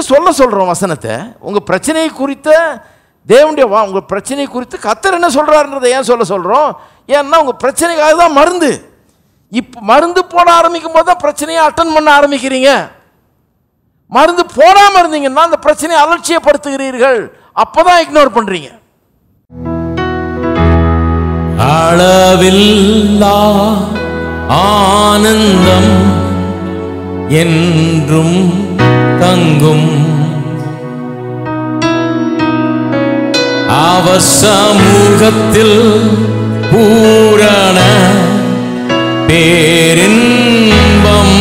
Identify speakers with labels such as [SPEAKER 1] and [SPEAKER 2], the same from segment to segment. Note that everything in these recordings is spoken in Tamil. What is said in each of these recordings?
[SPEAKER 1] சொல்ல சொல்கிறோம் வசனத்தை உங்கள் பிரச்சனையை குறித்த தேவனுடைய வா உங்கள் பிரச்சனை குறித்து கத்தர் என்ன சொல்கிறாருன்றதை ஏன் சொல்ல சொல்கிறோம் ஏன்னா உங்கள் பிரச்சனைக்காக தான் மருந்து இப்போ மருந்து போட ஆரம்பிக்கும் போது தான் பிரச்சனையை அட்டன் பண்ண ஆரம்பிக்கிறீங்க மருந்து போடாமல் இருந்தீங்கன்னா அந்த பிரச்சனையை அலட்சியப்படுத்துகிறீர்கள் அப்போ தான் இக்னோர் பண்ணுறீங்க
[SPEAKER 2] அளவில்லா ஆனந்தம் என்றும் தங்கும் அவர் சமூகத்தில் பூரண பேரின்பம்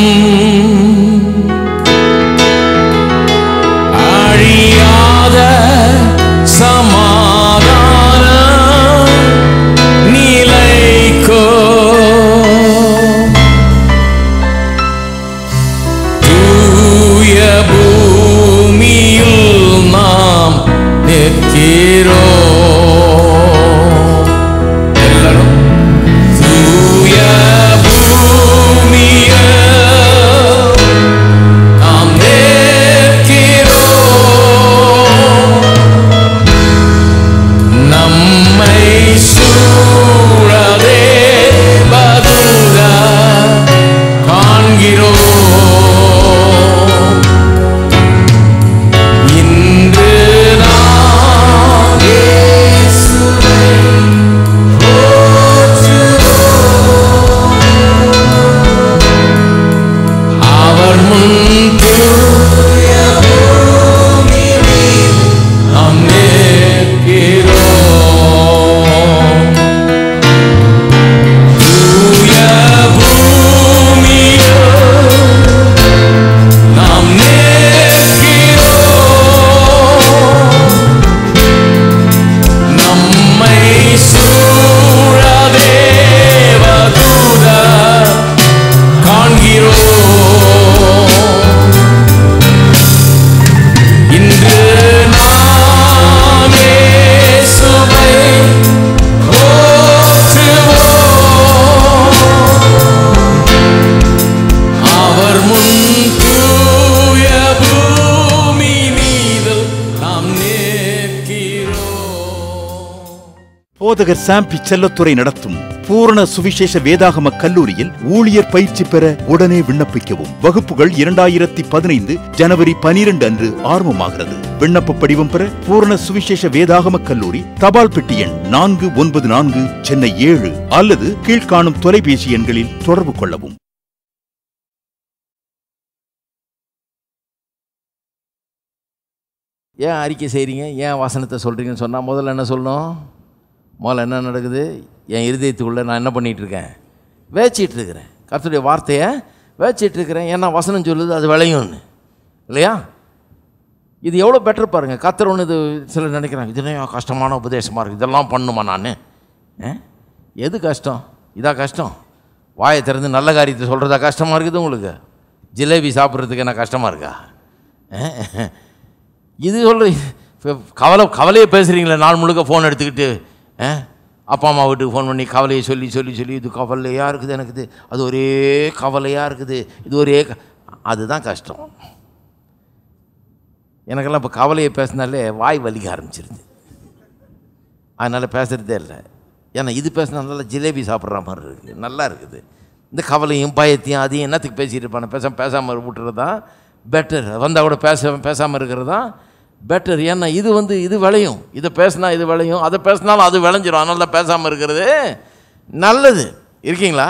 [SPEAKER 2] அழியாத சமாதானம் நிலைக்கோ தூய பூமியில் நாம் நிற்கிறோம் எல்லாரும் தூய பூமியில் நாம் நிற்கிறோம் நம்மை சூழதே பதுர காண்கிறோம் இன்று நாம் இயேசுவை போற்றுவோம். அவர் முன் தூய பூமி மீது நாம் நிற்கிறோம். தூய பூமியில் நாம் நிற்கிறோம். நம்மை சூழ தேவதூதர் காண்கிறோம் இன்று நாம் இயேசுவை போற்றுவோம். அவர் முன் தூய பூமி மீது நாம் நிற்கிறோம்
[SPEAKER 3] போதகர் சாம்பி செல்லத்துறை நடத்தும் பூரண சுவிசேஷ வேதாகம கல்லூரியில் ஊழியர் பயிற்சி பெற உடனே விண்ணப்பிக்கவும் வகுப்புகள் இரண்டாயிரத்தி பதினைந்து ஜனவரி பனிரெண்டு அன்று ஆரம்பமாகிறது விண்ணப்ப படிவம் பெற பூரண சுவிசேஷ வேதாகம கல்லூரி தபால் பெட்டி எண் நான்கு ஒன்பது நான்கு சென்னை ஏழு அல்லது கீழ்காணும் தொலைபேசி எண்களில் தொடர்பு கொள்ளவும்
[SPEAKER 1] ஏன் அறிக்கை செய்கிறீங்க ஏன் வசனத்தை சொல்கிறீங்கன்னு சொன்னால் முதல்ல என்ன சொல்லணும் முதல்ல என்ன நடக்குது என் இருதயத்துக்குள்ளே நான் என்ன பண்ணிகிட்டு இருக்கேன் வேச்சிட்டு இருக்கிறேன் கர்த்தருடைய வார்த்தையை வேச்சிட்டு இருக்கிறேன் ஏன்னா வசனம் சொல்லுது அது விளையும்னு இல்லையா இது எவ்வளோ பெட்டர் பாருங்கள் கர்த்தர் ஒன்று இது சிலர் நினைக்கிறாங்க இது என்ன கஷ்டமான உபதேசமாக இருக்குது இதெல்லாம் பண்ணுமா நான் எது கஷ்டம் இதா கஷ்டம் வாயை திறந்து நல்ல காரியத்தை சொல்கிறதா கஷ்டமாக இருக்குது உங்களுக்கு ஜிலேபி சாப்பிட்றதுக்கு என்ன கஷ்டமாக இருக்கா அஹ்? இது சொல்ற கவலை கவலையை பேசுகிறீங்களே நாள் முழுக்க ஃபோன் எடுத்துக்கிட்டு ஆ? அப்பா அம்மா வீட்டுக்கு ஃபோன் பண்ணி கவலையை சொல்லி சொல்லி சொல்லி இது கவலையாக இருக்குது எனக்கு இது அது ஒரே கவலையாக இருக்குது இது ஒரே க- அதுதான் கஷ்டம் எனக்கெல்லாம் இப்போ கவலையை பேசினாலே வாய் வலிக்க ஆரம்பிச்சிருது அதனால் பேசுகிறதே இல்லை ஏன்னா இது பேசினா நல்லா ஜிலேபி சாப்பிட்ற மாதிரி இருக்குது நல்லா இருக்குது இந்த கவலையும் பயத்தையும் அதையும் என்னத்துக்கு பேசிகிட்டு இருப்பானே பேசாம பேசாமல் விட்டுறது தான் பெட்டர் வந்தால் கூட பேச பேசாமல் இருக்கிறது தான் பெட்டர் ஏன்னா இது வந்து இது விளையும் இதை பேசினா இது விளையும் அதை பேசினாலும் அது விளைஞ்சிரும் அதனால தான் பேசாமல் இருக்கிறது நல்லது இருக்கீங்களா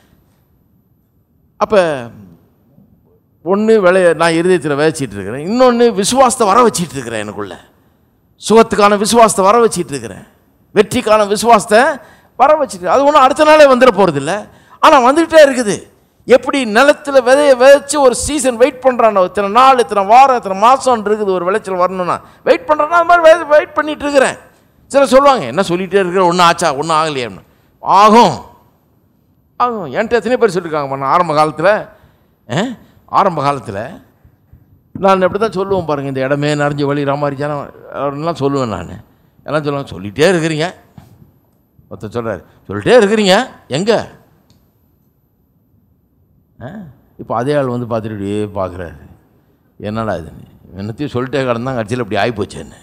[SPEAKER 1] அப்போ ஒன்று விளைய நான் இருதயத்தில் விதைச்சிட்டு இருக்கிறேன் இன்னொன்று விசுவாசத்தை வர வச்சிட்டு இருக்கிறேன் எனக்குள்ள சுகத்துக்கான விசுவாசத்தை வர வச்சிட்டு இருக்கிறேன் வெற்றிக்கான விசுவாசத்தை வர வச்சுட்டு அது ஒன்றும் அடுத்த நாளே வந்துட போகிறதில்ல ஆனால் வந்துக்கிட்டே இருக்குது எப்படி நிலத்தில் விதைய விதைச்சு ஒரு சீசன் வெயிட் பண்ணுறான் இத்தனை நாள் இத்தனை வாரம் இத்தனை மாதம் இருக்குது ஒரு விளைச்சல் வரணும்னா வெயிட் பண்ணுறேன்னா அது மாதிரி வெயிட் பண்ணிட்டு இருக்கிறேன் சிலர் சொல்லுவாங்க என்ன சொல்லிகிட்டே இருக்கிற ஒன்றும் ஆச்சா ஒன்றும் ஆகலையே அப்படின்னு. ஆகும் ஆகும் என்கிட்ட எத்தனை பேர் சொல்லியிருக்காங்க நான் ஆரம்ப காலத்தில் ஆரம்ப காலத்தில் நான் எப்படி தான் சொல்லுவேன் பாருங்கள் இந்த இடமே நிறைஞ்சு வழி ராமாரிச்சான அப்படின்லாம் சொல்லுவேன் நான் எல்லாம் சொல்லுவாங்க சொல்லிகிட்டே இருக்கிறீங்க ஒருத்தர் சொல்கிறார் சொல்லிட்டே இருக்கிறீங்க எங்கே இப்போ அதே ஆள் வந்து பார்த்துட்டு இப்படியே பார்க்குறாரு என்னடா இது என்னத்தையும் சொல்லிட்டே கிடந்தான் கட்சியில் இப்படி ஆகிப்போச்சேன்னு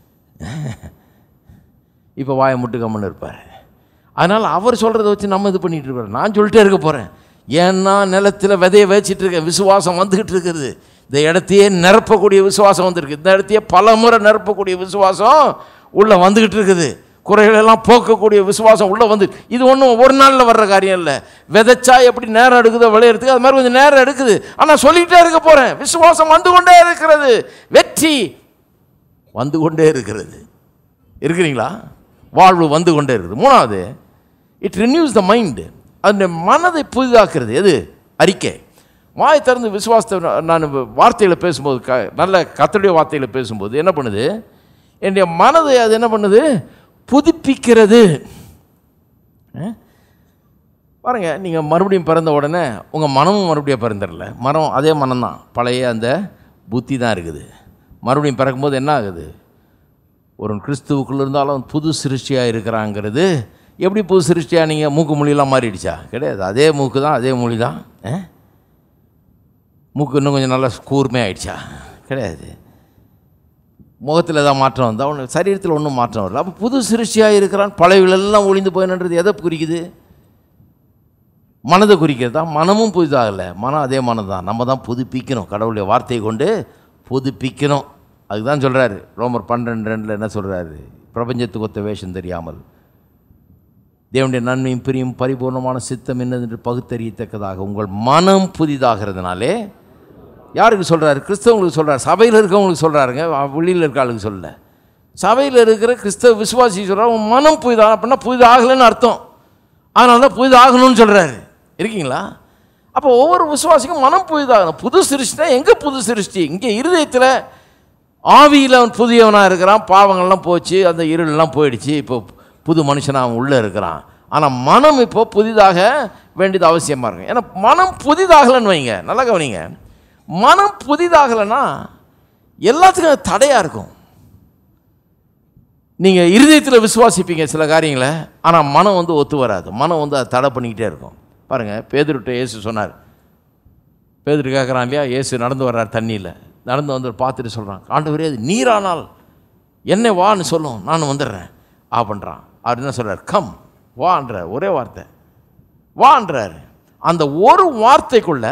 [SPEAKER 1] இப்போ வாயை முட்டு கம்முன்னு இருப்பார் அதனால் அவர் சொல்கிறத வச்சு நம்ம இது பண்ணிகிட்டு இருப்பார் நான் சொல்லிட்டே இருக்க போகிறேன் ஏன்னா நிலத்தில் விதையை வச்சிட்டு இருக்கேன் விசுவாசம் வந்துக்கிட்டு இருக்குது இந்த இடத்தையே நிரப்பக்கூடிய விசுவாசம் வந்திருக்கு இந்த இடத்தையே பல முறை நிரப்பக்கூடிய விசுவாசம் உள்ளே வந்துக்கிட்டு இருக்குது குறைகளெல்லாம் போக்கக்கூடிய விசுவாசம் உள்ளே வந்து இது ஒன்றும் ஒரு நாளில் வர்ற காரியம் இல்லை விதைச்சா எப்படி நேரம் எடுக்குதோ விளையிறதுக்கு அது மாதிரி கொஞ்சம் நேரம் எடுக்குது ஆனால் சொல்லிகிட்டே இருக்க போகிறேன் விசுவாசம் வந்து கொண்டே இருக்கிறது வெற்றி வந்து கொண்டே இருக்கிறது இருக்கிறீங்களா வாழ்வு வந்து கொண்டே இருக்குது மூணாவது இட் ரினியூஸ் த மைண்டு அந்த மனதை புதிதாக்குறது எது அறிக்கை வாய் திறந்து விசுவாசத்தை நான் வார்த்தையில் பேசும்போது க நல்ல கத்தருடைய வார்த்தையில் பேசும்போது என்ன பண்ணுது என்னுடைய மனதை அது என்ன பண்ணுது புதுப்பிக்கிறது அஹ்? பாருங்க நீங்கள் மறுபடியும் பிறந்த உடனே உங்கள் மனமும் மறுபடியும் பிறந்துடல மனம் அதே மனம்தான் பழைய அந்த புத்தி தான் இருக்குது மறுபடியும் பிறக்கும்போது என்ன ஆகுது ஒரு கிறிஸ்துவுக்குள்ள இருந்தாலும் புது சிருஷ்டியாக இருக்கிறாங்கிறது எப்படி புது சிருஷ்டியாக நீங்கள் மூக்கு மொழியெல்லாம் மாறிடுச்சா கிடையாது அதே மூக்கு தான் அதே மொழி தான் ஆ? மூக்கு இன்னும் கொஞ்சம் நல்லா கூர்மை ஆயிடுச்சா கிடையாது முகத்தில் ஏதாவது மாற்றம் வந்தால் ஒன்று சரீரத்தில் ஒன்றும் மாற்றம் வரல அப்போ புது சிருஷ்டியாக இருக்கிறான் பழையவிலெல்லாம் ஒளிந்து போயின்றது எதை குறிக்குது மனதை குறிக்கிறது தான் மனமும் புதிதாகலை மனம் அதே மனம் தான் நம்ம தான் புதுப்பிக்கணும் கடவுளுடைய வார்த்தையை கொண்டு புதுப்பிக்கணும் அதுக்கு தான் சொல்கிறாரு ரோமர் பன்னெண்டு ரெண்டில் என்ன சொல்கிறாரு பிரபஞ்சத்துக்கு ஒத்த வேஷம் தெரியாமல் தேவனுடைய நன்மையும் பிரியும் பரிபூர்ணமான சித்தம் என்னதென்று பகுத்தறியத்தக்கதாக உங்கள் மனம் புதிதாகிறதுனாலே யாருக்கு சொல்கிறாரு கிறிஸ்தவங்களுக்கு சொல்கிறார் சபையில் இருக்கவங்களுக்கு சொல்கிறாருங்க வெளியில் இருக்க ஆளுக்கு சொல்லல சபையில் இருக்கிற கிறிஸ்தவ விசுவாசி சொல்கிறார் உன் மனம் புதிதாக அப்படின்னா புதிதாகலைன்னு அர்த்தம் அதனால தான் புதிதாகணும்னு சொல்கிறாரு இருக்கீங்களா அப்போ ஒவ்வொரு விசுவாசிக்கும் மனம் புதிதாகணும் புது சிருஷ்டினா எங்கே புது சிருஷ்டி இங்கே இருதயத்தில் ஆவியில் அவன் புதியவனாக இருக்கிறான் பாவங்கள்லாம் போச்சு அந்த இருளெல்லாம் போயிடுச்சு இப்போ புது மனுஷனாக அவன் உள்ளே இருக்கிறான் ஆனால் மனம் இப்போ புதிதாக வேண்டியது அவசியமாக இருக்கும் ஏன்னா மனம் புதிதாகலைன்னு வைங்க நல்லா கவனிங்க மனம் புதிதாகலைன்னா எல்லாத்துக்கும் அது தடையாக இருக்கும் நீங்கள் இருதயத்தில் விசுவாசிப்பீங்க சில காரியங்களை ஆனால் மனம் வந்து ஒத்து வராது மனம் வந்து அதை தடை பண்ணிக்கிட்டே இருக்கும் பாருங்கள் பேதுருட்ட இயேசு சொன்னார் பேதுரு கேட்குறான் இல்லையா இயேசு நடந்து வர்றார் தண்ணியில் நடந்து வந்து பார்த்துட்டு சொல்கிறான் ஆண்டவரே அது நீரானால் என்ன வான்னு சொல்லும் நான் வந்துடுறேன் ஆ பண்ணுறான் அவர் என்ன சொல்கிறார் கம் வான்றார் ஒரே வார்த்தை வான்றார் அந்த ஒரு வார்த்தைக்குள்ள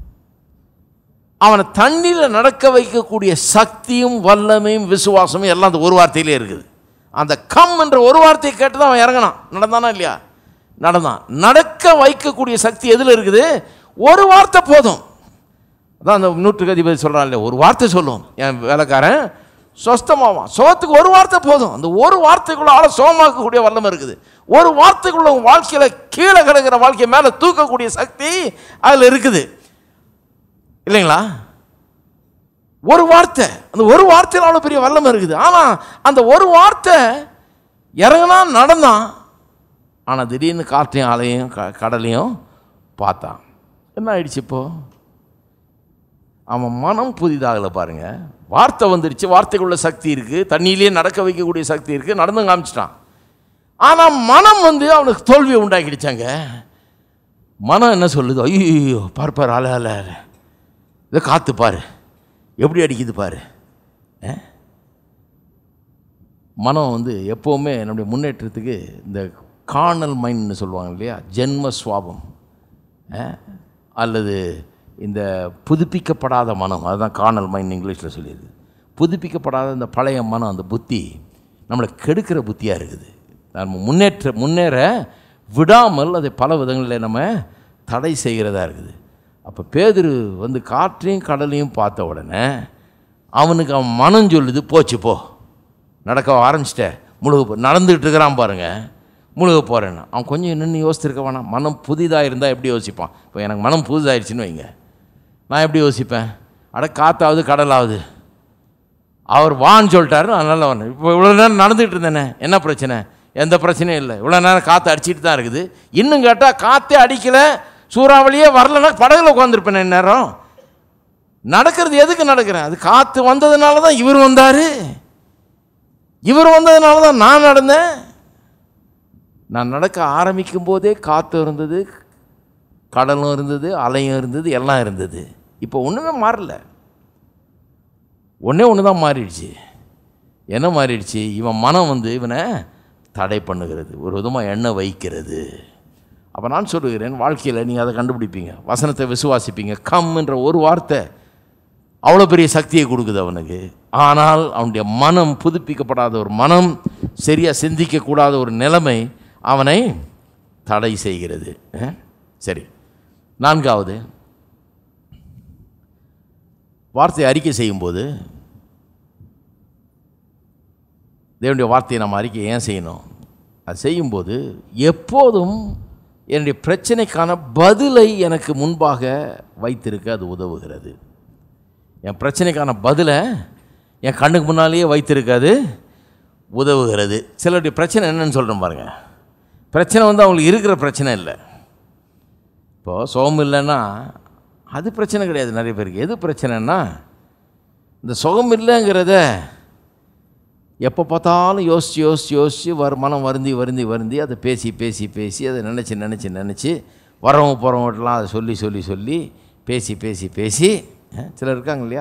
[SPEAKER 1] அவனை தண்ணியில் நடக்க வைக்கக்கூடிய சக்தியும் வல்லமையும் விசுவாசமும் எல்லாம் அந்த ஒரு வார்த்தையிலே இருக்குது அந்த கம் என்ற ஒரு வார்த்தையை கேட்டு தான் அவன் இறங்கினான் நடந்தானா இல்லையா நடந்தான் நடக்க வைக்கக்கூடிய சக்தி எதில் இருக்குது ஒரு வார்த்தை போதும் அதான் அந்த நூற்றுக்கு அதிபதி சொல்கிறான் இல்லையா ஒரு வார்த்தை சொல்லும் என் வேலைக்காரன் சொஸ்தமாவான் சோகத்துக்கு ஒரு வார்த்தை போதும் அந்த ஒரு வார்த்தைக்குள்ள ஆளை சோகமாக்கக்கூடிய வல்லமை இருக்குது ஒரு வார்த்தைக்குள்ள உன் வாழ்க்கையில் கீழே கிடக்கிற வாழ்க்கையை மேலே தூக்கக்கூடிய சக்தி அதில் இருக்குது இல்லைங்களா ஒரு வார்த்தை அந்த ஒரு வார்த்தையில் அவ்வளோ பெரிய வல்லமை இருக்குது ஆனால் அந்த ஒரு வார்த்தை இறங்கினா நடந்தான் ஆனால் திடீர்னு காற்றையும் அலையும் க கடலையும் பார்த்தான் என்ன ஆயிடுச்சு இப்போ அவன் மனம் புதிதாகலை பாருங்க வார்த்தை வந்துடுச்சு வார்த்தைக்குள்ள சக்தி இருக்குது தண்ணியிலேயே நடக்க வைக்கக்கூடிய சக்தி இருக்குது நடந்து காமிச்சிட்டான் ஆனால் மனம் வந்து அவனுக்கு தோல்வியை உண்டாக்கிடுச்சாங்க மனம் என்ன சொல்லுது ஐயோ பார் பார் அல அல அல இதை காத்து பாரு எப்படி அடிக்குது பாரு ஆ? மனம் வந்து எப்போவுமே நம்முடைய முன்னேற்றத்துக்கு இந்த கார்னல் மைண்ட்னு சொல்லுவாங்க இல்லையா ஜென்ம சுவாபம் ஆ? அல்லது இந்த புதுப்பிக்கப்படாத மனம் அதுதான் கார்னல் மைண்ட் இங்கிலீஷில் சொல்லியிருக்கு புதுப்பிக்கப்படாத இந்த பழைய மனம் அந்த புத்தி நம்மளை கெடுக்கிற புத்தியாக இருக்குது நம்ம முன்னேற்ற முன்னேற விடாமல் அதை பல விதங்களில் நம்ம தடை செய்கிறதா இருக்குது அப்போ பேதுரு வந்து காற்றையும் கடலையும் பார்த்த உடனே அவனுக்கு அவன் மனம் சொல்லுது போச்சு போ நடக்க ஆரம்பிச்சிட்ட முழுக போ நடந்துகிட்டு இருக்கிறான் பாருங்க முழுக போகிறேன்னு அவன் கொஞ்சம் நின்று யோசிச்சிருக்க வேணாம் மனம் புதிதாக இருந்தால் எப்படி யோசிப்பான் இப்போ எனக்கு மனம் புதிதாயிருச்சுன்னு வைங்க நான் எப்படி யோசிப்பேன் அட காத்தாவது கடலாவது அவர் வான்னு சொல்லிட்டாரு அதனால வரணும் இப்போ இவ்வளோ நேரம் நடந்துகிட்டு இருந்தேனே என்ன பிரச்சனை எந்த பிரச்சனையும் இல்லை இவ்வளோ நேரம் காற்று அடிச்சிட்டு தான் இருக்குது இன்னும் கேட்டால் காற்றே அடிக்கலை சூறாவளியே வரலன்னா படகுல உட்காந்துருப்பேன் நேரம் நடக்கிறது எதுக்கு நடக்கிறேன் அது காற்று வந்ததுனால தான் இவர் வந்தார் இவர் வந்ததுனால தான் நான் நடந்தேன் நான் நடக்க ஆரம்பிக்கும் போதே காற்று இருந்தது கடலும் இருந்தது அலையும் இருந்தது எல்லாம் இருந்தது இப்போ ஒன்றுமே மாறல ஒன்றே ஒன்று தான் மாறிடுச்சு என்ன மாறிடுச்சு இவன் மனம் வந்து இவனை தடை பண்ணுகிறது ஒரு விதமாக எண்ணெய் வைக்கிறது அப்போ நான் சொல்லுகிறேன் வாழ்க்கையில் நீங்கள் அதை கண்டுபிடிப்பீங்க வசனத்தை விசுவாசிப்பீங்க கம்ன்ற ஒரு வார்த்தை அவ்வளோ பெரிய சக்தியை கொடுக்குது அவனுக்கு ஆனால் அவனுடைய மனம் புதுப்பிக்கப்படாத ஒரு மனம் சரியாக சிந்திக்கக்கூடாத ஒரு நிலைமை அவனை தடை செய்கிறது அஹ்? சரி நான்காவது வார்த்தை அறிக்கை செய்யும்போது தேவனுடைய வார்த்தையை நம்ம அறிக்கை ஏன் செய்யணும் அது செய்யும்போது எப்போதும் என்னுடைய பிரச்சனைக்கான பதிலை எனக்கு முன்பாக வைத்திருக்க அது உதவுகிறது என் பிரச்சனைக்கான பதிலை என் கண்ணுக்கு முன்னாலேயே வைத்திருக்காது உதவுகிறது சிலருடைய பிரச்சனை என்னன்னு சொல்கிறேன் பாருங்க பிரச்சனை வந்து அவங்களுக்கு இருக்கிற பிரச்சனை இல்லை இப்போது சுகம் இல்லைன்னா அது பிரச்சனை கிடையாது நிறைய பேருக்கு எது பிரச்சனைன்னா இந்த சுகம் இல்லைங்கிறத எப்போ பார்த்தாலும் யோசித்து யோசித்து யோசித்து வர மனம் வருந்தி வருந்தி வருந்தி அதை பேசி பேசி பேசி அதை நினச்சி நினச்சி நினச்சி வரவங்க போகிறவங்கட்டலாம் அதை சொல்லி சொல்லி சொல்லி பேசி பேசி பேசி அஹ், சிலர் இருக்காங்க இல்லையா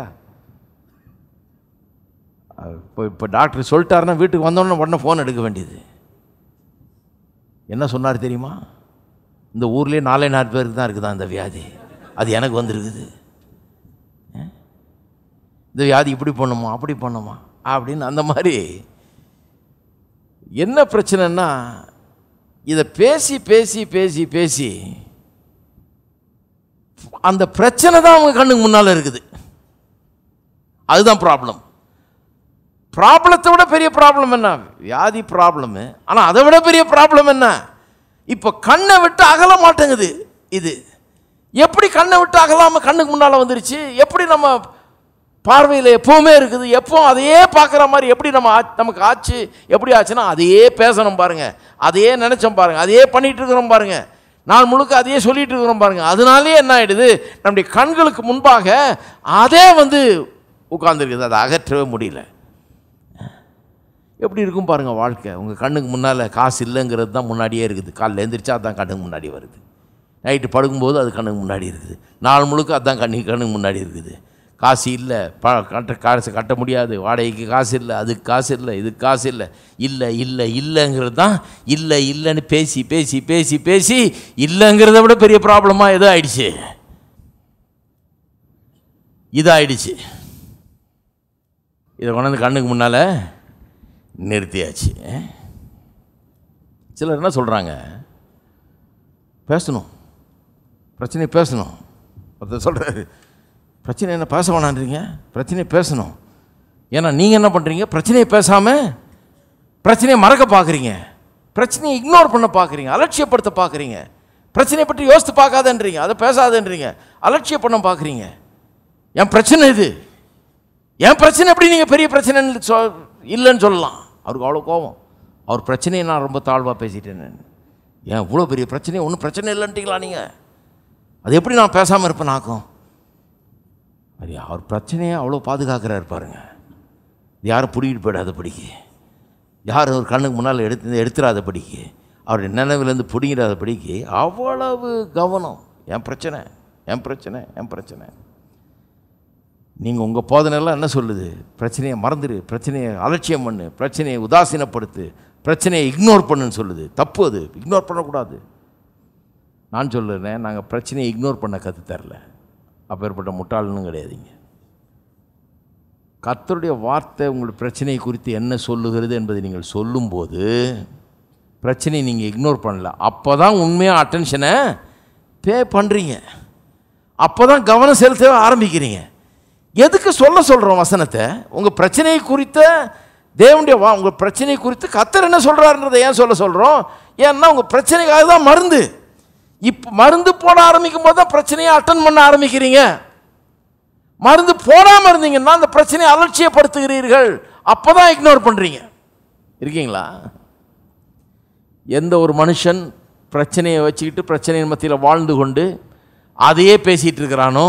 [SPEAKER 1] அஹ், இப்போ இப்போ டாக்டர் சொல்லிட்டாருன்னா வீட்டுக்கு வந்தோடனே உடனே ஃபோன் எடுக்க வேண்டியது என்ன சொன்னார் தெரியுமா இந்த ஊர்லேயே நாலே நாலு பேருக்கு தான் இருக்குதா இந்த வியாதி அது எனக்கு வந்திருக்குது அஹ்? இந்த வியாதி இப்படி பண்ணுமா அப்படி பண்ணுமா அப்படின்னு அந்த மாதிரி என்ன பிரச்சனைன்னா இதை பேசி பேசி பேசி பேசி அந்த பிரச்சனை தான் அவங்க கண்ணுக்கு முன்னால் இருக்குது அதுதான் ப்ராப்ளம் ப்ராப்ளத்தை விட பெரிய ப்ராப்ளம் என்ன வியாதி ப்ராப்ளமு ஆனால் அதை விட பெரிய ப்ராப்ளம் என்ன இப்போ கண்ணை விட்டு அகல மாட்டேங்குது இது எப்படி கண்ணை விட்டு அகலாமல் கண்ணுக்கு முன்னால் வந்துருச்சு எப்படி நம்ம பார்வையில் எப்போவுமே இருக்குது எப்போ அதையே பார்க்குற மாதிரி எப்படி நம்ம ஆ- நமக்கு ஆச்சு எப்படி ஆச்சுன்னா அதையே பேசணும் பாருங்க அதையே நினச்சோம் பாருங்க அதையே பண்ணிட்டு இருக்கிறோம் பாருங்க நாள் முழுக்க அதையே சொல்லிட்டு இருக்கிறோம் பாருங்க அதனாலேயே என்ன ஆயிடுது நம்முடைய கண்களுக்கு முன்பாக அதே வந்து உட்கார்ந்துருக்குது அதை அகற்றவே முடியல எப்படி இருக்கும் பாருங்க வாழ்க்கை உங்கள் கண்ணுக்கு முன்னால் காசு இல்லைங்கிறது தான் முன்னாடியே இருக்குது காலைல எழுந்திரிச்சா அதான் கண்ணுக்கு முன்னாடி வருது நைட்டு படுக்கும்போது அது கண்ணுக்கு முன்னாடி இருக்குது நாள் முழுக்க அதான் கண்ணு கண்ணுக்கு முன்னாடி இருக்குது காசு இல்லை ப கட்ட காசு கட்ட முடியாது வாடகைக்கு காசு இல்லை அதுக்கு காசு இல்லை இதுக்கு காசு இல்லை இல்லை இல்லை இல்லைங்கிறது தான் இல்லை இல்லைன்னு பேசி பேசி பேசி பேசி இல்லைங்கிறத விட பெரிய ப்ராப்ளமாக எதோ ஆயிடுச்சு இதாயிடுச்சு இதை கொண்டாந்து கண்ணுக்கு முன்னால் நிறுத்தியாச்சு சிலர் என்ன சொல்கிறாங்க பேசணும் பிரச்சனையை பேசணும் ஒருத்தர் சொல்கிறாரு பிரச்சனை என்ன பேச வேணான்றீங்க பிரச்சனையை பேசணும் ஏன்னா நீங்கள் என்ன பண்ணுறீங்க பிரச்சனையை பேசாமல் பிரச்சனையை மறக்க பார்க்குறீங்க பிரச்சனையை இக்னோர் பண்ண பார்க்குறீங்க அலட்சியப்படுத்த பார்க்குறீங்க பிரச்சனையை பற்றி யோசித்து பார்க்காதன்றீங்க அதை பேசாதன்றீங்க அலட்சியம் பண்ண பார்க்குறீங்க என் பிரச்சனை இது என் பிரச்சனை எப்படி நீங்கள் பெரிய பிரச்சனைன்னு சொ இல்லைன்னு சொல்லலாம் அவருக்கு அவ்வளோ கோபம் அவர் பிரச்சனையை நான் ரொம்ப தாழ்வாக பேசிட்டேன் நான். ஏன் இவ்வளோ பெரிய பிரச்சனை ஒன்றும் பிரச்சனை இல்லைன்ட்டீங்களா நீங்கள் அது எப்படி நான் பேசாமல் இருப்பேன் நாக்கும் அது அவர் பிரச்சனையை அவ்வளோ பாதுகாக்கிறார் பாருங்க இது யாரும் பிடிக்கிட்டு போயிடாதபடிக்கு யார் அவர் கண்ணுக்கு முன்னால் எடுத்து எடுத்துடாதபடிக்கு அவருடைய நினைவிலேருந்து பிடிங்கிறாதபடிக்கு அவ்வளவு கவனம் என் பிரச்சனை என் பிரச்சனை என் பிரச்சனை நீங்கள் உங்கள் போதனைலாம் என்ன சொல்லுது பிரச்சனையை மறந்துடு பிரச்சனையை அலட்சியம் பண்ணு பிரச்சனையை உதாசீனப்படுத்து பிரச்சனையை இக்னோர் பண்ணுன்னு சொல்லுது தப்பு அது இக்னோர் பண்ணக்கூடாது நான் சொல்லுறேன் நாங்கள் பிரச்சனையை இக்னோர் பண்ண கற்று தரல அப்பேற்பட்ட முட்டாளனும் கிடையாதுங்க கர்த்தருடைய வார்த்தை உங்கள் பிரச்சனை குறித்து என்ன சொல்லுகிறது என்பதை நீங்கள் சொல்லும்போது பிரச்சனையை நீங்கள் இக்னோர் பண்ணல அப்போ தான் உண்மையாக அட்டென்ஷனை பே பண்ணுறீங்க அப்போ தான் கவனம் செலுத்த ஆரம்பிக்கிறீங்க எதுக்கு சொல்ல சொல்கிறோம் வசனத்தை உங்கள் பிரச்சனையை குறித்த தேவனுடைய வா உங்கள் பிரச்சனை குறித்து கத்தர் என்ன சொல்கிறாருன்றதை ஏன் சொல்ல சொல்கிறோம் ஏன்னா உங்கள் பிரச்சனைக்காக தான் மருந்து இப்போ மருந்து போட ஆரம்பிக்கும் போது தான் பிரச்சனையை அட்டன் பண்ண ஆரம்பிக்கிறீங்க மருந்து போடாமல் இருந்தீங்கன்னா அந்த பிரச்சனையை அலட்சியப்படுத்துகிறீர்கள் அப்போ தான் இக்னோர் பண்ணுறீங்க இருக்கீங்களா எந்த ஒரு மனுஷன் பிரச்சனையை வச்சுக்கிட்டு பிரச்சனையின் மத்தியில் வாழ்ந்து கொண்டு அதையே பேசிகிட்டு இருக்கிறானோ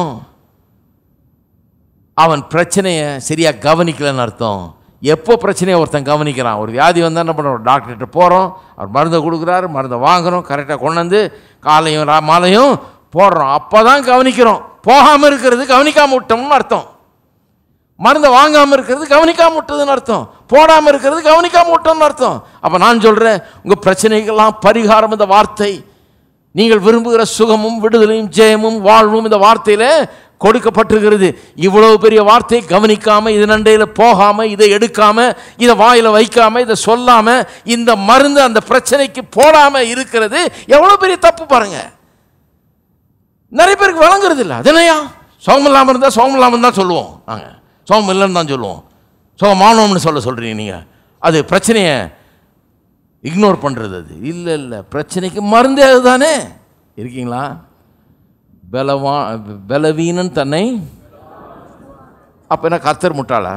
[SPEAKER 1] அவன் பிரச்சனையை சரியாக கவனிக்கலைன்னு அர்த்தம் எப்போ பிரச்சனையை ஒருத்தன் கவனிக்கிறான் ஒரு வியாதி வந்தால் என்ன பண்ணுறோம் டாக்டர்கிட்ட போகிறோம் அவர் மருந்தை கொடுக்குறாரு மருந்தை வாங்குறோம் கரெக்டாக கொண்டு வந்து காலையும் ரா- மாலையும் போடுறோம் அப்போ தான் கவனிக்கிறோம் போகாமல் இருக்கிறது கவனிக்காமல் விட்டோம்னு அர்த்தம் மருந்தை வாங்காமல் இருக்கிறது கவனிக்காம விட்டதுன்னு அர்த்தம் போடாமல் இருக்கிறது கவனிக்காம விட்டோம்னு அர்த்தம் அப்போ நான் சொல்கிறேன் உங்கள் பிரச்சனைகள்லாம் பரிகாரம் இந்த வார்த்தை நீங்கள் விரும்புகிற சுகமும் விடுதலையும் ஜெயமும் வாழ்வும் இந்த வார்த்தையில் கொடுக்கப்பட்டிருக்கிறது இவ்வளவு பெரிய வார்த்தை கவனிக்காம இது நண்டையில் போகாம இதை எடுக்காம இதை வாயில வைக்காம இதை சொல்லாம இந்த மருந்து அந்த பிரச்சனைக்கு போடாம இருக்கிறது எவ்வளவு பெரிய தப்பு பாருங்க நிறைய பேருக்கு வழங்குறது இல்லை அது என்னையா சோகம் இல்லாமல் இருந்தால் சோகம் இல்லாமல் தான் சொல்லுவோம் நாங்கள் சோகம் இல்லைன்னு தான் சொல்லுவோம் சோகமானோம்னு சொல்ல சொல்கிறீங்க நீங்கள் அது பிரச்சனையை இக்னோர் பண்ணுறது அது இல்லை இல்லை பிரச்சனைக்கு மருந்தே அதுதானே இருக்கீங்களா பலவா பலவீனன் தன்னை அப்போ என்ன கர்த்தர் முட்டாளா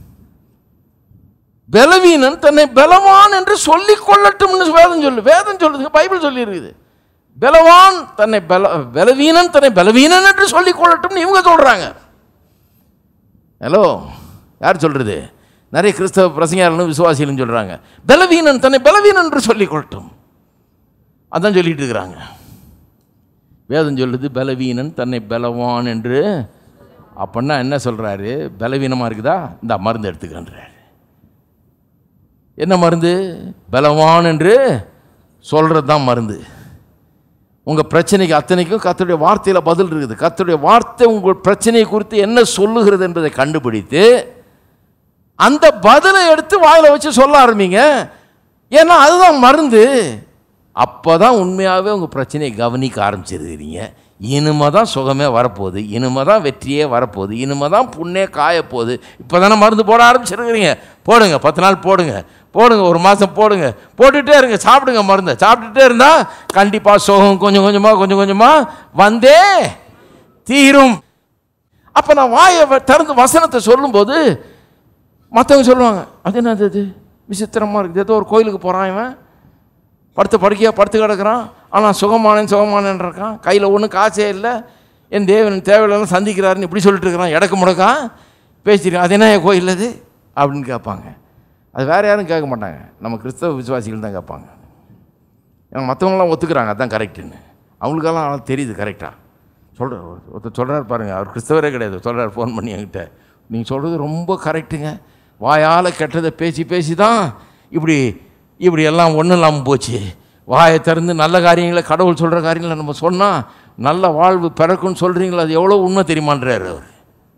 [SPEAKER 1] பலவீனன் தன்னை பலவான் என்று சொல்லிக் கொள்ளட்டும்னு வேதம் சொல்லு வேதம் சொல்லுது பைபிள் சொல்லி இருக்குது பலவான் தன்னை பல பலவீனன் தன்னை பலவீனன் என்று சொல்லிக் கொள்ளட்டும்னு இவங்க சொல்றாங்க ஹலோ யார் சொல்றது நிறைய கிறிஸ்தவ பிரசங்காரர்களும் விசுவாசிகளும் சொல்றாங்க பலவீனன் தன்னை பலவீனன் என்று சொல்லிக் கொள்ளட்டும் அதான் சொல்லிட்டு இருக்கிறாங்க வேதம் சொல்லுது பலவீனன் தன்னை பலவான் என்று அப்படின்னா என்ன சொல்றாரு பலவீனமாக இருக்குதா இந்த மருந்து எடுத்துக்கன்றாரு என்ன மருந்து பலவான் என்று சொல்கிறது தான் மருந்து உங்கள் பிரச்சனைக்கு அத்தனைக்கும் கர்த்தருடைய வார்த்தையில் பதில் இருக்குது கர்த்தருடைய வார்த்தை உங்கள் பிரச்சனையை குறித்து என்ன சொல்லுகிறது என்பதை கண்டுபிடித்து அந்த பதிலை எடுத்து வாயில வச்சு சொல்ல ஆரம்பிங்க ஏன்னா அதுதான் மருந்து அப்போ தான் உண்மையாகவே உங்கள் பிரச்சனையை கவனிக்க ஆரம்பிச்சிருக்கிறீங்க இனிமே தான் சுகமே வரப்போகுது இனிமே தான் வெற்றியே வரப்போகுது இனிமே தான் புண்ணே காயப்போகுது இப்போ தானே மருந்து போட ஆரம்பிச்சிருக்கிறீங்க போடுங்க பத்து நாள் போடுங்க போடுங்க ஒரு மாதம் போடுங்க போட்டுகிட்டே இருங்க சாப்பிடுங்க மருந்தை சாப்பிட்டுட்டே இருந்தால் கண்டிப்பாக சுகம் கொஞ்சம் கொஞ்சமாக கொஞ்சம் கொஞ்சமாக வந்தே தீரும் அப்போ நான் வாயை வ- திறந்து வசனத்தை சொல்லும்போது மற்றவங்க சொல்லுவாங்க அது என்னது அது விசித்திரமாக இருக்குது ஏதோ ஒரு கோயிலுக்கு போகிறான் இவன் படுத்து படுக்கையாக படுத்து கிடக்குறான் ஆனால் சுகமானேன் சுகமானேன் இருக்கான் கையில் ஒன்றும் காசே இல்லை என் தேவன் தேவையில்லாம் சந்திக்கிறாருன்னு இப்படி சொல்லிட்டு இருக்கிறான் இடக்கு முடக்கா பேசியிருக்கான் அது என்ன என் கோயில் அது அப்படின்னு கேட்பாங்க அது வேறு யாரும் கேட்க மாட்டாங்க நம்ம கிறிஸ்தவ விசுவாசிகள் தான் கேட்பாங்க ஏன்னா மற்றவங்களாம் ஒத்துக்கிறாங்க அதான் கரெக்டுன்னு அவங்களுக்கெல்லாம் ஆனால் தெரியுது கரெக்டாக சொல்கிற ஒருத்தர் சொல்கிறார் பாருங்கள் அவர் கிறிஸ்தவரே கிடையாது சொல்கிறார் ஃபோன் பண்ணி என்கிட்ட நீங்கள் சொல்கிறது ரொம்ப கரெக்டுங்க வாயால் கெட்டதை பேசி பேசி தான் இப்படி இப்படி எல்லாம் ஒன்றும் இல்லாமல் போச்சு வாயை திறந்து நல்ல காரியங்களை கடவுள் சொல்கிற காரியங்களை நம்ம சொன்னால் நல்ல வாழ்வு பிறக்கும்னு சொல்கிறீங்களா அது எவ்வளோ உண்மை தெரியுமான்றார் அவர்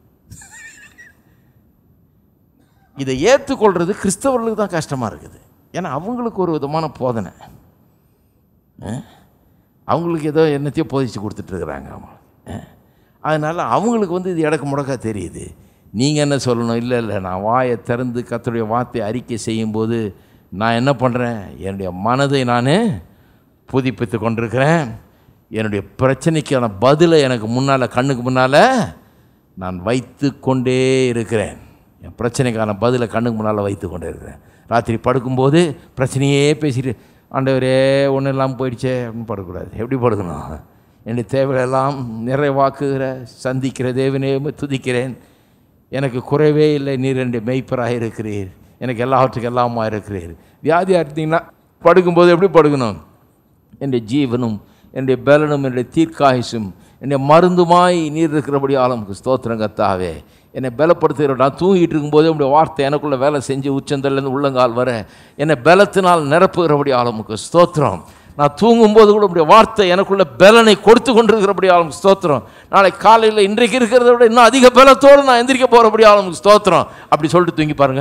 [SPEAKER 1] இதை ஏற்றுக்கொள்கிறது கிறிஸ்தவர்களுக்கு தான் கஷ்டமாக இருக்குது ஏன்னா அவங்களுக்கு ஒரு விதமான போதனை அஹ்? அவங்களுக்கு ஏதோ என்னத்தையோ போதிச்சு கொடுத்துட்ருக்குறாங்க அவங்க அஹ்? அதனால் அவங்களுக்கு வந்து இது இடக்கு முடக்கா தெரியுது நீங்கள் என்ன சொல்லணும் இல்லை இல்லை நான் வாயை திறந்து கர்த்தருடைய வார்த்தை அறிக்கை செய்யும்போது நான் என்ன பண்ணுறேன் என்னுடைய மனதை நான் புதுப்பித்து கொண்டிருக்கிறேன் என்னுடைய பிரச்சனைக்கான பதிலை எனக்கு முன்னால் கண்ணுக்கு முன்னால் நான் வைத்து கொண்டே இருக்கிறேன் என் பிரச்சனைக்கான பதிலை கண்ணுக்கு முன்னால் வைத்து கொண்டே இருக்கிறேன் ராத்திரி படுக்கும்போது பிரச்சனையே பேசிட்டு ஆண்டவரே ஒன்றும் இல்லாமல் போயிடுச்சே அப்படின்னு படக்கூடாது எப்படி படுக்கணும் என்னுடைய தேவையெல்லாம் நிறைவாக்குகிற சந்திக்கிற தேவனே உம்மை துதிக்கிறேன் எனக்கு குறைவே இல்லை நீர் என்னுடைய மெய்ப்பராக இருக்கிறீர் எனக்கு எல்லாவற்றுக்கும் எல்லாமா இருக்கிறீர் வியாதியாக இருந்தீங்கன்னா படுக்கும்போது எப்படி படுக்கணும் என்னுடைய ஜீவனும் என்னுடைய பலனும் என்னுடைய தீர்க்காயுசும் என்னுடைய மருந்துமாய் நீர் இருக்கிறபடி ஆளுக்கு ஸ்தோத்திரம் கத்தாவே என்னை பலப்படுத்துகிற நான் தூங்கிட்டு இருக்கும்போதே உடைய வார்த்தை எனக்குள்ள வேலை செஞ்சு உச்சந்தலேருந்து உள்ளங்கால் வர என்னை பலத்தினால் நிரப்புகிறபடி ஆளுமுக்கு ஸ்தோத்திரம் நான் தூங்கும்போது கூட உடைய வார்த்தை எனக்குள்ள பலனை கொடுத்து கொண்டிருக்கிறபடி ஆளுமுக்கு ஸ்தோத்திரம் நாளை காலையில் இன்றைக்கு இருக்கிறத விட இன்னும் அதிக பலத்தோடு நான் எந்திரிக்க போகிறபடி ஆளுமுக்கு ஸ்தோத்திரம் அப்படி சொல்லிட்டு தூங்கி பாருங்க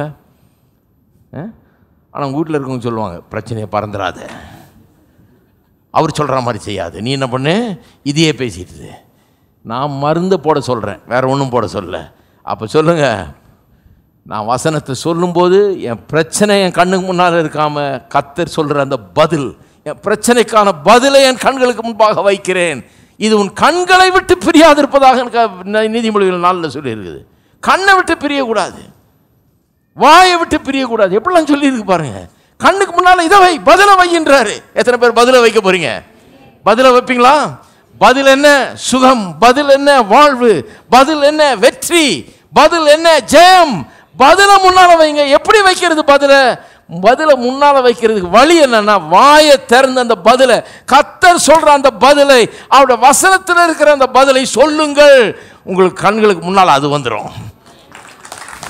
[SPEAKER 1] ஆனால் உங்கள் வீட்டில் இருக்கவங்க சொல்லுவாங்க பிரச்சனையை பறந்துடாத அவர் சொல்கிற மாதிரி செய்யாது நீ என்ன பண்ணு இதையே பேசிட்டு இரு. நான் மருந்து போட சொல்கிறேன் வேற ஒன்றும் போட சொல்ல அப்போ சொல்லுங்க நான் வசனத்தை சொல்லும்போது என் பிரச்சனை என் கண்ணுக்கு முன்னால் இருக்காமல் கத்தர் சொல்கிற அந்த பதில் என் பிரச்சனைக்கான பதிலை என் கண்களுக்கு முன்பாக வைக்கிறேன் இது உன் கண்களை விட்டு பிரியாதிருப்பதாக எனக்கு ந- நீதிமொழிகள் நாளில் சொல்லியிருக்குது கண்ணை விட்டு பிரியக்கூடாது வாயை விட்டு பிரியக்கூடாது எப்படிலாம் சொல்லியிருக்கு பாருங்க கண்ணுக்கு முன்னால இதை வை பதில வைன்றாரு எத்தனை பேர் பதில வைக்க போறீங்க பதில வைப்பீங்களா பதில் என்ன சுகம் பதில் என்ன வாழ்வு பதில் என்ன வெற்றி பதில் என்ன ஜெயம் பதில முன்னால வைங்க எப்படி வைக்கிறது பதில பதில முன்னால வைக்கிறதுக்கு வழி என்னன்னா வாயை திறந்த அந்த பதிலை கத்தர் சொல்ற அந்த பதிலை அவருடைய வசனத்தில் இருக்கிற அந்த பதிலை சொல்லுங்கள் உங்களுக்கு கண்களுக்கு முன்னால் அது வந்துடும்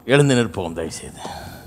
[SPEAKER 1] எழுந்து நிற்போம் தயவுசெய்து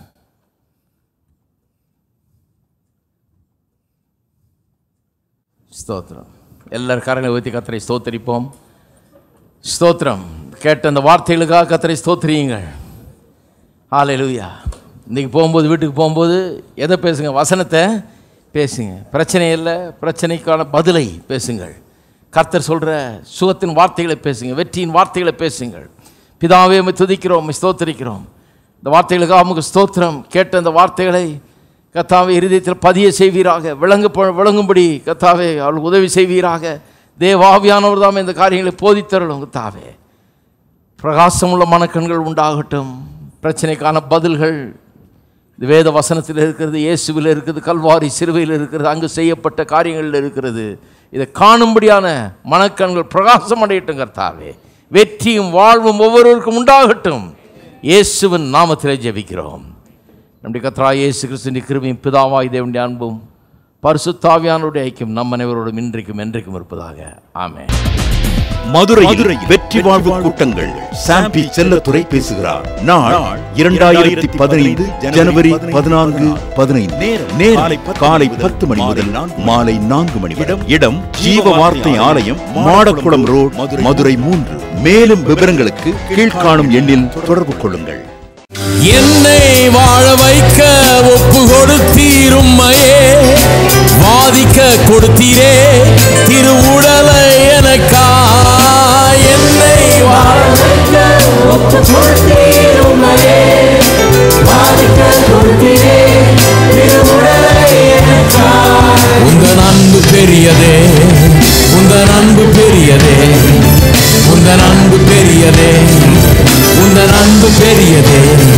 [SPEAKER 1] ஸ்தோத்திரம் எல்லாரும் கரங்களை ஊற்றி கத்தரை ஸ்தோத்தரிப்போம் ஸ்தோத்திரம் கேட்ட அந்த வார்த்தைகளுக்காக கத்தரை ஸ்தோத்திரியுங்கள் ஹalleluya இன்றைக்கி போகும்போது வீட்டுக்கு போகும்போது எதை பேசுங்க வசனத்தை பேசுங்க பிரச்சனை இல்லை பிரச்சனைக்கான பதிலை பேசுங்கள் கர்த்தர் சொல்கிற சுகத்தின் வார்த்தைகளை பேசுங்க வெற்றியின் வார்த்தைகளை பேசுங்கள் பிதாவே உம்மை துதிக்கிறோம் உம்மை ஸ்தோத்திரிக்கிறோம் இந்த வார்த்தைகளுக்காக உமக்கு ஸ்தோத்திரம் கேட்ட அந்த வார்த்தைகளை கத்தாவே இருதயத்தில் பதிய செய்வீராக விளங்கு விளங்கும்படி கத்தாவே அவளுக்கு உதவி செய்வீராக தேவாவியானவர் தாமே இந்த காரியங்களை போதித்தரலும் கத்தாவே பிரகாசமுள்ள மனக்கண்கள் உண்டாகட்டும் பிரச்சனைக்கான பதில்கள் இது வேத வசனத்தில் இருக்கிறது இயேசுவில் இருக்கிறது கல்வாரி சிறுவையில் இருக்கிறது அங்கு செய்யப்பட்ட காரியங்களில் இருக்கிறது இதை காணும்படியான மனக்கண்கள் பிரகாசம் அடையட்டும் கர்த்தாவே வெற்றியும் வாழ்வும் ஒவ்வொருவருக்கும் உண்டாகட்டும் இயேசுவின் நாமத்திலே ஜெபிக்கிறோம் நம்முடைய கத்ரா இயேசு கிறிஸ்துவின் கிருபையும் பிதாவாய் தேவனுடைய அன்பும் பரிசுத்தாவியானுடைய ஐக்கியம் நம் அனைவரோடும் இன்றைக்கும் என்றைக்கும் இருப்பதாக ஆமென்
[SPEAKER 3] மதுரை மதுரை வெற்றி வாழ்வு கூட்டங்கள் சாம்பி செல்லத்துறை பேசுகிறார் நாள் இரண்டாயிரத்தி பதினைந்து ஜனவரி பதினான்கு பதினைந்து நேரம் காலை பத்து மணி முதல் மாலை நான்கு மணி வரை இடம் ஜீவ வார்த்தை ஆலயம் மாடக்குளம் ரோட் மதுரை மூன்று மேலும் விவரங்களுக்கு கீழ்காணும் எண்ணில் தொடர்பு கொள்ளுங்கள்
[SPEAKER 2] என்னை வாழ வைக்க ஒப்பு கொடுத்தீரும்மையே வாதிக்க கொடுத்தீரே திருவுடலை எனக்கா என்னை வாழ வைக்க ஒப்பு கொடுத்தீரும்மையே வாதிக்க கொடுத்தீரே திருவுடலை எனக்கா உந்தன் அன்பு பெரியதே உந்தன் அன்பு பெரியதே உந்தன் அன்பு பெரியதே உந்தன் அன்பு பெரியதே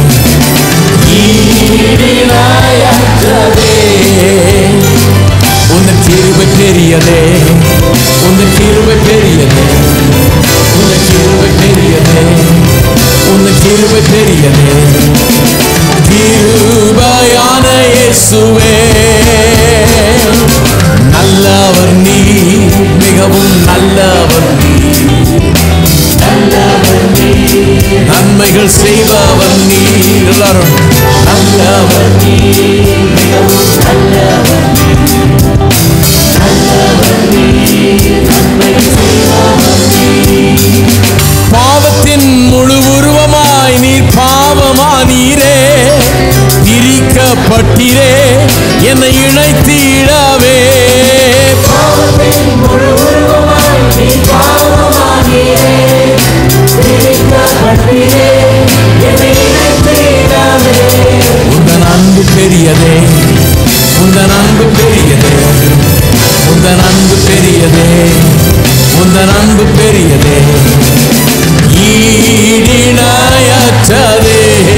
[SPEAKER 2] ஈடினாயற்றதே உந்தன் கிருபை பெரியதே உந்தன் கிருபை பெரியதே உந்தன் கிருபை பெரியதே உந்தன் கிருபை பெரியதே கிருபையான இயேசுவே நல்லவர் நீ மிகவும் நல்லவர் நீ நல்லவர் நீ நன்மைகள் செய்பவர் நீ எல்லாரும் நல்லவர் நீ மிகவும் நல்லவர் நீ நல்லவர் நீ நன்மைகள் செய்பவர் நீ பாவத்தின் முழு உருவமாய் நீர் பாவமானீரே பிரிக்கப்பட்டீரே என்னை இணைத்திடவே பாவத்தின் முழு உருவமாய் நீர் பாவமானீரே பிரிக்கப்பட்டீரே என்னை இணைத்திடவே உந்தன் அன்பு பெரியதே உந்தன் அன்பு பெரியதே உந்தன் அன்பு பெரியதே உந்தன் அன்பு பெரியதே ஈடினாயற்றதே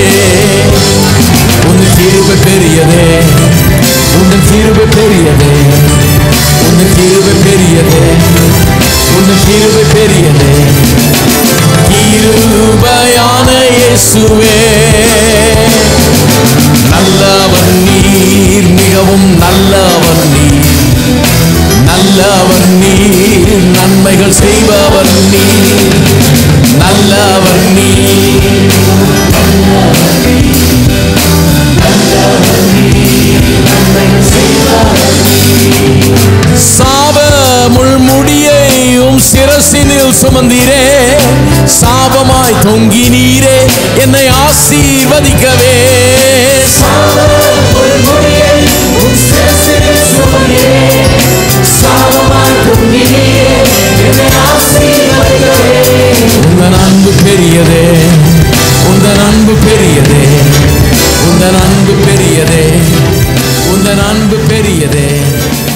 [SPEAKER 2] உந்தன் கிருபை பெரியதே உந்தன் கிருபை பெரியதே உந்தன் கிருபை பெரியதே உந்தன் கிருபை பெரியதே கிருபையான இயேசுவே நல்லவர் நீர் மிகவும் நல்லவர் நீர் நல்லவர் நீர் நன்மைகள் செய்பவர் நீர் நல்லவர் நீர் சாப முள்முடியையும் சிரசினில் சுமந்தீரே சாபமாய் தொங்கினீரே என்னை ஆசீர்வதிக்கவே உந்தன் அன்பு பெரியதே உந்தன் அன்பு பெரியதே உந்தன் அன்பு பெரியதே உந்தன் அன்பு பெரியதே